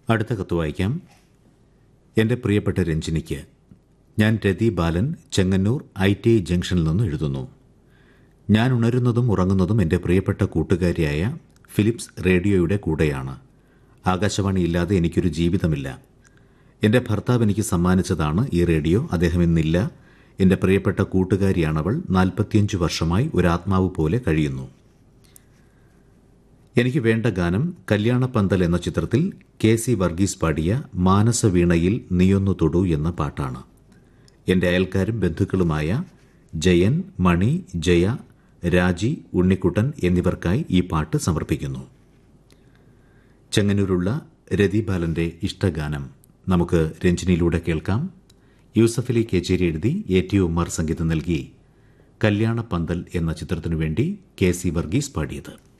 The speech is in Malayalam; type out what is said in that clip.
അടുത്ത കത്ത് വായിക്കാം എൻ്റെ പ്രിയപ്പെട്ട രഞ്ജിനിക്ക് ഞാൻ Rathi Balan Chengannur I T I ജംഗ്ഷനിൽ നിന്ന് എഴുതുന്നു ഞാൻ ഉണരുന്നതും ഉറങ്ങുന്നതും എൻ്റെ പ്രിയപ്പെട്ട കൂട്ടുകാരിയായ ഫിലിപ്സ് റേഡിയോയുടെ കൂടെയാണ് ആകാശവാണി ഇല്ലാതെ എനിക്കൊരു ജീവിതമില്ല എൻ്റെ ഭർത്താവ് എനിക്ക് സമ്മാനിച്ചതാണ് ഈ റേഡിയോ അദ്ദേഹം ഇന്നില്ല എൻ്റെ പ്രിയപ്പെട്ട കൂട്ടുകാരിയാണവൾ നാൽപ്പത്തിയഞ്ച് വർഷമായി ഒരു ആത്മാവ് പോലെ കഴിയുന്നു എനിക്ക് വേണ്ട ഗാനം കല്യാണപ്പന്തൽ എന്ന ചിത്രത്തിൽ കെ സി വർഗീസ് പാടിയ മാനസവീണയിൽ നീയൊന്നു തൊടു എന്ന പാട്ടാണ് എൻ്റെ അയൽക്കാരും ബന്ധുക്കളുമായ ജയൻ മണി ജയ രാജി ഉണ്ണിക്കുട്ടൻ എന്നിവർക്കായി ഈ പാട്ട് സമർപ്പിക്കുന്നു ചെങ്ങന്നൂരുള്ള രതിബാലന്റെ ഇഷ്ടഗാനം നമുക്ക് രഞ്ജിനിയിലൂടെ കേൾക്കാം യൂസഫലി കേച്ചേരി എഴുതി എ ടി ഉമ്മർ സംഗീതം നൽകി കല്യാണപ്പന്തൽ എന്ന ചിത്രത്തിനു വേണ്ടി കെ സി വർഗീസ് പാടിയത്